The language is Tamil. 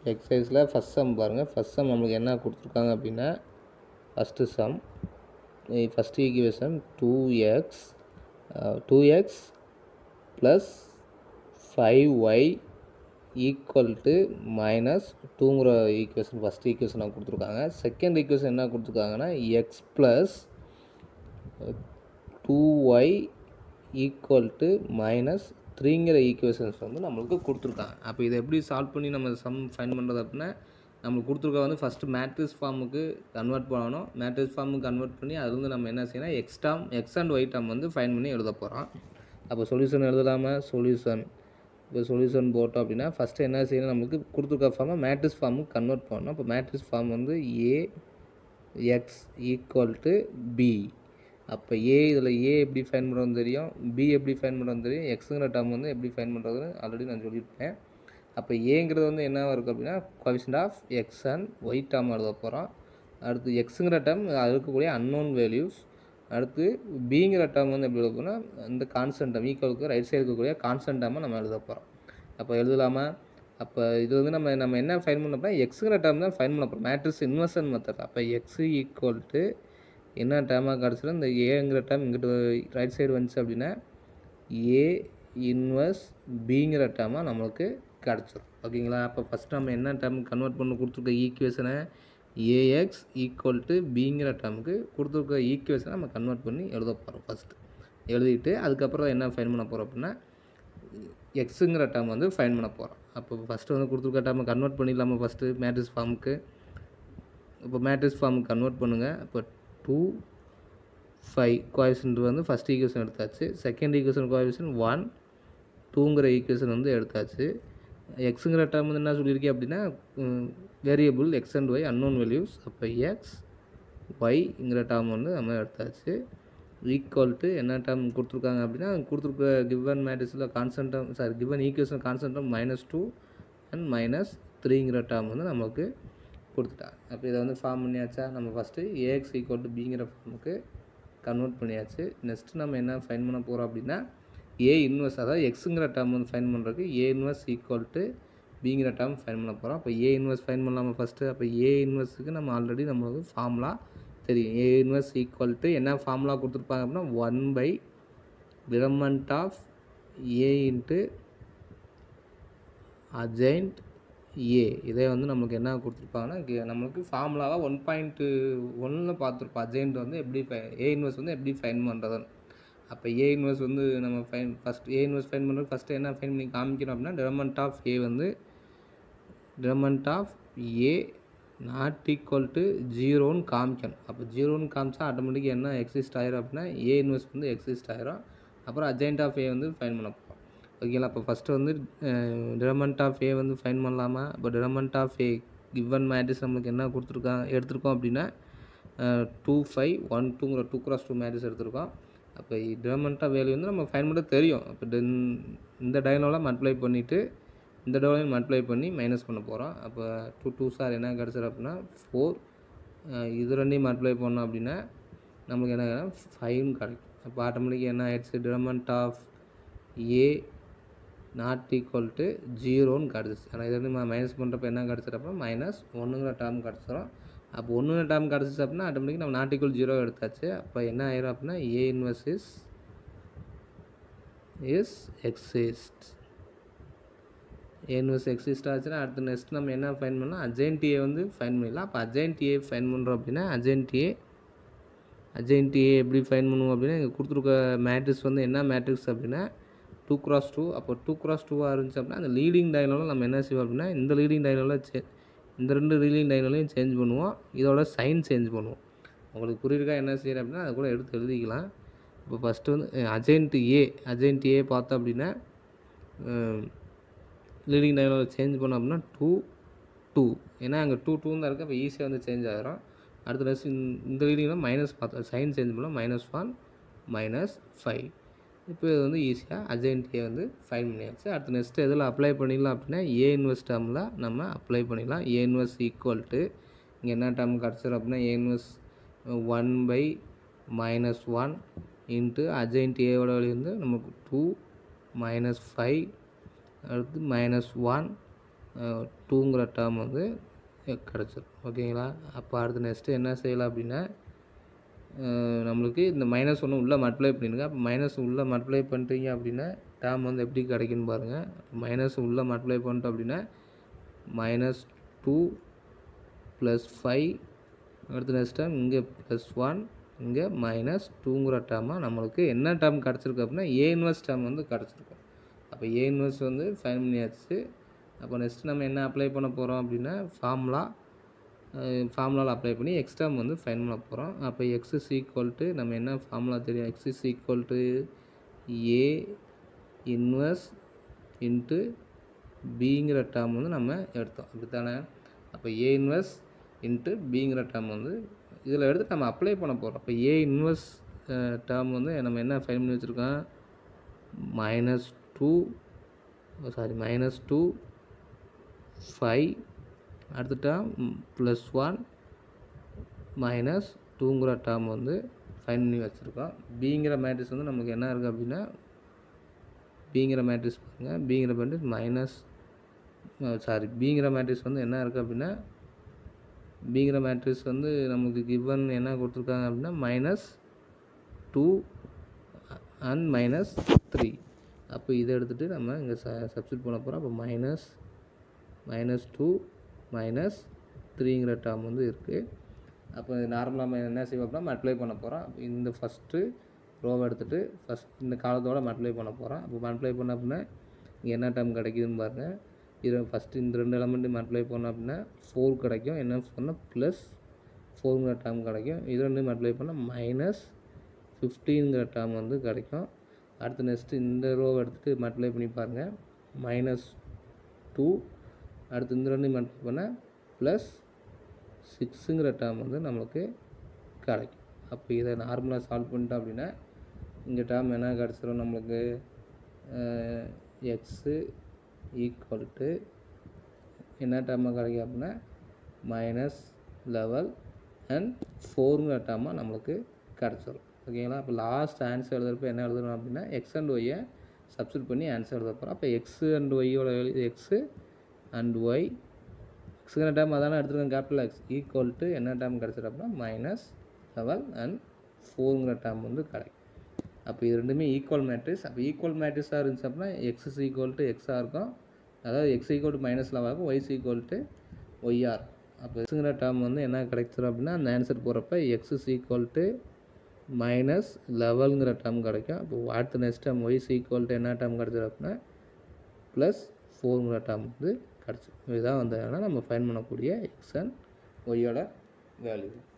எக்ஸசைஸில் ஃபஸ்ட் சம் பாருங்கள் ஃபஸ்ட் சம் நம்மளுக்கு என்ன கொடுத்துருக்காங்க அப்படின்னா first sum first equation two x two x plus five y equal to minus டூங்கிற ஈக்குவேஷன் ஃபஸ்ட் ஈக்குவேஷனாக கொடுத்துருக்காங்க செகண்ட் ஈக்குவேஷன் என்ன கொடுத்துருக்காங்கன்னா x plus two y equal to minus த்ரீங்கிற ஈக்குவேஷன்ஸ் வந்து நம்மளுக்கு கொடுத்துருக்காங்க அப்போ இதை எப்படி சால்வ் பண்ணி நம்ம சம் ஃபைன் பண்ணுறது அப்படின்னா நம்மளுக்கு கொடுத்துருக்க வந்து ஃபஸ்ட்டு மேட்ரிக்ஸ் ஃபார்முக்கு கன்வெர்ட் பண்ணணும் மேட்ரிக்ஸ் ஃபார்முக்கு கன்வெர்ட் பண்ணி அது வந்து நம்ம என்ன செய்யணும் x term x and y term வந்து ஃபைன் பண்ணி எழுத போகிறோம் அப்போ சொல்யூஷன் எழுதலாமா சொல்யூஷன் இப்போ சொல்யூஷன் போட்டோம் அப்படின்னா ஃபஸ்ட்டு என்ன செய்யணும் நம்மளுக்கு கொடுத்துருக்க ஃபார்மை மேட்ரிக்ஸ் ஃபார்முக்கு கன்வெர்ட் பண்ணணும் அப்போ மேட்ரிக்ஸ் ஃபார்ம் வந்து A x equal to B அப்போ ஏ இதில் ஏ எப்படி ஃபைன் பண்ணுறது தெரியும் பி எப்படி ஃபைன் பண்ணுறது தெரியும் எக்ஸுங்கிற டேர்ம் வந்து எப்படி ஃபைன் பண்ணுறதுன்னு ஆல்ரெடி நான் சொல்லியிருப்பேன் அப்போ ஏங்கிறது வந்து என்னவாக இருக்குது அப்படின்னா coefficient of x and y term எழுத போகிறோம் அடுத்து எக்ஸுங்கிற டேர்ம் அது இருக்கக்கூடிய அன்னோன் வேல்யூஸ் அடுத்து பிங்கிற டேர்ம் வந்து எப்படி எழுத போகிறோம் இந்த கான்ஸ்டன்ட் டேர்ம் ஈக்குவலுக்கு ரைட் சைடு இருக்கக்கூடிய கான்ஸ்டன்ட் டேர்மை நம்ம எழுத போகிறோம் அப்போ எழுதலாமா அப்போ இது வந்து நம்ம நம்ம என்ன ஃபைன் பண்ண போகிறோம் எக்ஸுங்கிற டேர்ம் தான் ஃபைன் பண்ண போகிறோம் மேட்ரிக்ஸ் இன்வர்ஷன் மெத்தட் அப்போ எக்ஸ் ஈக்குவல் டு என்ன டேர்மாக கிடச்சிடும் இந்த ஏங்கிற டேர்ம் இங்கிட்டு ரைட் சைடு வந்துச்சு அப்படின்னா ஏ இன்வர்ஸ் பிங்கிற டேர்மாக நம்மளுக்கு கிடச்சிரும் ஓகேங்களா அப்போ ஃபஸ்ட் நம்ம என்ன டேர்ம் கன்வெர்ட் பண்ணி கொடுத்துருக்க ஈக்குவேஷனை ஏஎக்ஸ் ஈக்குவல் டு பிங்கிற டேர்முக்கு கொடுத்துருக்க ஈக்குவேஷனை நம்ம கன்வெர்ட் பண்ணி எழுத போகிறோம் ஃபஸ்ட்டு எழுதிட்டு அதுக்கப்புறம் என்ன ஃபைன் பண்ண போகிறோம் அப்படின்னா எக்ஸுங்கிற டேர்ம் வந்து ஃபைன் பண்ண போகிறோம் அப்போ ஃபஸ்ட்டு வந்து கொடுத்துருக்க டேர்மை கன்வெர்ட் பண்ணிடலாமா ஃபஸ்ட்டு மேட்ரிக்ஸ் ஃபார்முக்கு இப்போ மேட்ரிக்ஸ் ஃபார்முக்கு கன்வெர்ட் பண்ணுங்கள் இப்போ டூ ஃபைவ் கோஎஃபிஷியன்ட் வந்து ஃபஸ்ட் ஈக்குவேஷன் எடுத்தாச்சு செகண்ட் ஈக்குவேஷன் கோஎஃபிஷியன் ஒன் டூங்கிற ஈக்குவேஷன் வந்து எடுத்தாச்சு எக்ஸுங்கிற டேர்ம் வந்து என்ன சொல்லியிருக்கேன் அப்படின்னா variable x and y unknown values அப்போ எக்ஸ் ஒய்ங்கிற டேர்ம் வந்து நம்ம எடுத்தாச்சு ஈக்குவல் டு என்ன டேர்ம் கொடுத்துருக்காங்க அப்படின்னா கொடுத்துருக்க கிவன் மேட்ரிக்ஸில் constant sorry given equation constant minus two and minus த்ரீங்கிற டேர்ம் வந்து நமக்கு கொடுத்துட்டாங்க அப்போ இதை வந்து ஃபார்ம் பண்ணியாச்சா நம்ம ஃபஸ்ட்டு ஏஎக்ஸ் ஈக்குவல் டு பிங்கிற ஃபார்முக்கு கன்வெர்ட் பண்ணியாச்சு நெக்ஸ்ட்டு நம்ம என்ன ஃபைன் பண்ண போகிறோம் அப்படின்னா ஏ இன்வெர்ஸ் அதாவது எக்ஸுங்கிற டேர்ம் வந்து ஃபைன் பண்ணுறதுக்கு ஏ இன்வெர்ஸ் ஈக்குவல் டு பிங்கிற டேர்ம் ஃபைன் பண்ண போகிறோம் அப்போ ஏ இன்வெர்ஸ் ஃபைன் பண்ணலாமா ஃபஸ்ட்டு அப்போ ஏ இன்வெர்ஸுக்கு நம்ம ஆல்ரெடி நம்மளுக்கு ஃபார்முலா தெரியும் ஏ இன்வெர்ஸ் ஈக்குவல் டு என்ன ஃபார்முலா கொடுத்துருப்பாங்க அப்படின்னா one by determinant of A into adjoint A இதே வந்து நம்மளுக்கு என்ன கொடுத்துருப்பாங்கன்னா நம்மளுக்கு ஃபார்முலாவாக ஒன் பாயிண்ட்டு ஒன்றில் பார்த்துருப்போம் அஜைண்ட் வந்து எப்படி ஃபை ஏ இன்வெர்ஸ் வந்து எப்படி ஃபைன் பண்ணுறதுன்னு அப்போ ஏ இன்வெர்ஸ் வந்து நம்ம find first A inverse find பண்ணுறது ஃபஸ்ட்டு என்ன ஃபைன் பண்ணி காமிக்கணும் அப்படின்னா டிரமெண்ட் ஆஃப் ஏ வந்து determinant of A not equal to ஜீரோன்னு காமிக்கணும் அப்போ ஜீரோன்னு காமிச்சா ஆட்டோமேட்டிக்காக என்ன எக்ஸிஸ்ட் ஆயிரும் அப்படின்னா ஏ இன்வெர்ஸ் வந்து எக்ஸிஸ்ட் ஆயிரும் அப்புறம் அஜைண்ட் ஆஃப் ஏ வந்து ஃபைன் பண்ண போகிறோம் ஓகேங்களா அப்போ ஃபஸ்ட்டு வந்து டிரமெண்ட் ஆஃப் ஏ வந்து ஃபைன் பண்ணலாமா இப்போ determinant of A given matrix நம்மளுக்கு என்ன கொடுத்துருக்காங்க எடுத்திருக்கோம் அப்படின்னா டூ ஃபைவ் ஒன் டூங்கிற டூ கிராஸ் டூ மேட்ரிக்ஸ் எடுத்திருக்கோம் அப்போ டிரமெண்ட் ஆஃப் வேல்யூ வந்து நம்ம ஃபைன் பண்ண தெரியும் அப்போ இந்த டைனோவில் மல்டிப்ளை பண்ணிவிட்டு இந்த டோலையும் மல்டிப்ளை பண்ணி மைனஸ் பண்ண போகிறோம் அப்போ டூ டூ சார் என்ன கிடச்சிரு அப்படின்னா ஃபோர் இது ரெண்டையும் மல்டிப்ளை பண்ணோம் அப்படின்னா நமக்கு என்ன ஃபைவ்னு கிடைக்கும் அப்போ ஆட்டோமேட்டிக்காக என்ன ஆயிடுச்சு determinant of A not equal to ஜீரோன்னு கிடச்சிச்சு ஆனால் இது வந்து மைனஸ் பண்ணுறப்ப என்ன கிடச்சிருப்போ மைனஸ் ஒன்றுங்கிற டேர்ம் கிடச்சிரும் அப்போ ஒன்றுங்கிற டேர்ம் கிடச்சிச்சு அப்படின்னா ஆட்டோமேட்டிக் நம்ம நாட் ஈக்குவல் ஜீரோ எடுத்தாச்சு அப்போ என்ன ஆயிரும் அப்படின்னா A inverse is is exist A inverse exist ஆச்சுன்னா அடுத்து நெக்ஸ்ட் நம்ம என்ன ஃபைன் பண்ணலாம் அஜென்ட் ஏ வந்து ஃபைன் பண்ணிடலாம் அப்போ அஜென்ட் ஏ ஃபைன் பண்ணுறோம் அப்படின்னா அஜென்ட் ஏ அஜென்ட் ஏ எப்படி ஃபைன் பண்ணுவோம் அப்படின்னா இங்கே கொடுத்துருக்க மேட்ரிக்ஸ் வந்து என்ன மேட்ரிக்ஸ் அப்படின்னா டூ கிராஸ் டூ அப்போ டூ கிராஸ் டூவாக இருந்துச்சு அப்படின்னா அந்த லீடிங் டைனோவில் நம்ம என்ன செய்வோம் அப்படின்னா இந்த லீடிங் டைனோவில் சே இந்த ரெண்டு லீடிங் டைனோலையும் சேஞ்ச் பண்ணுவோம் இதோட சைன் சேஞ்ச் பண்ணுவோம் உங்களுக்கு புரியிருக்கா என்ன செய்யறேன் அப்படின்னா அதை கூட எடுத்து எழுதிக்கலாம் இப்போ ஃபஸ்ட்டு வந்து அஜென்ட் ஏ அஜென்ட் ஏ பார்த்தோம் அப்படின்னா லீடிங் டைனோவில் சேஞ்ச் பண்ணோம் அப்படின்னா டூ டூ ஏன்னா அங்கே டூ டூ தான் இருக்குது அப்போ ஈஸியாக வந்து சேஞ்ச் ஆகிரும் அடுத்த நெக்ஸ்ட் இந்த ரீடிங்கில் மைனஸ் பார்த்தோம் சைன் சேஞ்ச் பண்ணோம் மைனஸ் ஒன் மைனஸ் ஃபைவ் இப்போ இது வந்து ஈஸியாக அஜென்ட் ஏ வந்து ஃபைன் பண்ணியாச்சு அடுத்து நெக்ஸ்ட் எதில் அப்ளை பண்ணிடலாம் அப்படின்னா ஏ இன்வெஸ்ட் டேர்மில் நம்ம அப்ளை பண்ணிடலாம் ஏ இன்வெஸ்ட் ஈக்குவல் டு இங்கே என்ன டேர்ம் கிடச்சிரும் அப்படின்னா ஏ இன்வெஸ்ட் one by minus one into adjoint ஏவோட வழி வந்து நமக்கு டூ மைனஸ் ஃபைவ் அடுத்து மைனஸ் ஒன் டூங்கிற டேர்ம் வந்து கிடச்சிரும் ஓகேங்களா அப்போ அடுத்து நெக்ஸ்ட்டு என்ன செய்யலாம் அப்படின்னா அஹ் நம்மளுக்கு இந்த மைனஸ் ஒன்று உள்ளே மல்டிப்ளை பண்ணிடுங்க அப்போ மைனஸ் உள்ளே மல்டிப்ளை பண்ணிட்டீங்க அப்படின்னா டேர்ம் வந்து எப்படி கிடைக்குன்னு பாருங்கள் மைனஸ் உள்ளே மல்டிப்ளை பண்ணிட்டோம் அப்படின்னா மைனஸ் டூ ப்ளஸ் ஃபைவ் அடுத்து நெக்ஸ்ட் டைம் இங்கே ப்ளஸ் ஒன் இங்கே மைனஸ் டூங்கிற டேர்மாக நம்மளுக்கு என்ன டேர்ம் கிடச்சிருக்கு அப்படின்னா ஏ இன்வெர்ஸ் டேர்ம் வந்து கிடச்சிருக்கு அப்போ ஏ இன்வெர்ஸ் வந்து ஃபைன் பண்ணியாச்சு அப்போ நெக்ஸ்ட் நம்ம என்ன அப்ளை பண்ண போகிறோம் அப்படின்னா ஃபார்முலா ஃபார்முலாவில் அப்ளை பண்ணி எக்ஸ் டேர்ம் வந்து ஃபைன் பண்ண போகிறோம் அப்போ எக்ஸ் இஸ் ஈக்குவல் டு நம்ம என்ன ஃபார்முலா தெரியும் x is equal to A inverse into பிங்கிற டேர்ம் வந்து நம்ம எடுத்தோம் அப்படித்தானே அப்போ ஏ இன்வெர்ஸ் இன்ட்டு பிங்கிற டேர்ம் வந்து இதில் எடுத்து நம்ம அப்ளை பண்ண போகிறோம் அப்போ ஏ இன்வெர்ஸ் டேர்ம் வந்து நம்ம என்ன ஃபைன் பண்ணி வச்சுருக்கோம் minus two sorry minus two five அடுத்த டேர்ம் ப்ளஸ் ஒன் மைனஸ் டூங்கிற டேர்ம் வந்து ஃபைன் பண்ணி வச்சுருக்கோம் பிங்கிற மேட்ரிக்ஸ் வந்து நமக்கு என்ன இருக்குது அப்படின்னா பிங்கிற மேட்ரிக்ஸ் பாருங்கள் பிங்கிற மேட்ரிக்ஸ் மைனஸ் சாரி பிங்கிற மேட்ரிக்ஸ் வந்து என்ன இருக்குது அப்படின்னா பிங்கிற மேட்ரிக்ஸ் வந்து நமக்கு கிவன் என்ன கொடுத்துருக்காங்க அப்படின்னா minus two and minus three அப்போ இதை எடுத்துகிட்டு நம்ம இங்கே ச சப்ஸ்டியூட் பண்ண போகிறோம் அப்போ மைனஸ் மைனஸ் டூ மைனஸ் த்ரீங்கிற டேர்ம் வந்து இருக்குது அப்போ நார்மலாக நம்ம என்ன செய்வோம் அப்படின்னா மல்டிப்ளை பண்ண போகிறோம் இந்த ஃபஸ்ட்டு ரோவை எடுத்துகிட்டு ஃபஸ்ட் இந்த காலத்தோட மல்டிப்ளை பண்ண போகிறோம் அப்போ மல்டிப்ளை பண்ண அப்படின்னா இங்கே என்ன டேர்ம் கிடைக்குதுன்னு பாருங்கள் இதை ஃபஸ்ட்டு இந்த ரெண்டு எலமெண்ட்டு மல்டிப்ளை பண்ணோம் அப்படின்னா ஃபோர் கிடைக்கும் என்ன சொன்னால் ப்ளஸ் ஃபோருங்கிற டேர்ம் கிடைக்கும் இது ரெண்டு மல்டிப்ளை பண்ணால் மைனஸ் ஃபிஃப்டீன்கிற டேர்ம் வந்து கிடைக்கும் அடுத்து நெக்ஸ்ட்டு இந்த ரோவை எடுத்துகிட்டு மல்டிப்ளை பண்ணி பாருங்கள் மைனஸ் டூ அடுத்து இந்த ரெண்டு மல்டிப்ளை பண்ணால் ப்ளஸ் சிக்ஸுங்கிற டேர்ம் வந்து நம்மளுக்கு கிடைக்கும் அப்போ இதை நார்மலாக சால்வ் பண்ணிட்டோம் அப்படின்னா இங்கே டேர்ம் என்ன கிடச்சிரும் நம்மளுக்கு எக்ஸு ஈக்குவல் டு என்ன டேர்மாக கிடைக்கும் அப்படின்னா மைனஸ் லெவல் அண்ட் ஃபோருங்கிற டேர்மாக நம்மளுக்கு கிடச்சிரும் ஓகேங்களா அப்போ லாஸ்ட் ஆன்சர் எழுதுறப்ப என்ன எழுதுறோம் அப்படின்னா எக்ஸ் அண்ட் ஒய்யை சப்ஸ்டியூட் பண்ணி ஆன்சர் எழுத போகிறோம் அப்போ எக்ஸு அண்ட் ஒய்யோட எக்ஸு அண்ட் ஒய் எக்ஸுங்கிற டேம் அதானே எடுத்துருக்கோம் கேபிட்டல் எக்ஸ் ஈக்குவல் டு என்ன டேம் கிடச்சிரு அப்படின்னா மைனஸ் லெவல் அண்ட் ஃபோருங்கிற டேம் வந்து கிடைக்கும் அப்போ இது ரெண்டுமே ஈக்குவல் மேட்ரிக்ஸ் அப்போ ஈக்குவல் மேட்ரிக்ஸாக இருந்துச்சு அப்படின்னா எக்ஸ் இஸ் ஈக்குவல் டு எக்ஸாக இருக்கும் அதாவது x equal to minus eleven ஆகும் ஒய்ஸ் ஈக்குவல் டு ஒய்ஆர் அப்போ எக்ஸுங்கிற டேர்ம் வந்து என்ன கிடைச்சிரும் அப்படின்னா அந்த ஆன்சர் போகிறப்ப x is equal to minus லெவலுங்கிற டேர்ம் கிடைக்கும் அப்போ அடுத்த next term y is equal to என்ன டேர்ம் கிடச்சிரும் அப்படின்னா ப்ளஸ் ஃபோருங்கிற டேர்ம் வந்து கிடச்சிரும் இதுதான் வந்து நம்ம ஃபைன் பண்ணக்கூடிய எக்ஸ் அண்ட் ஒய்யோட வேல்யூ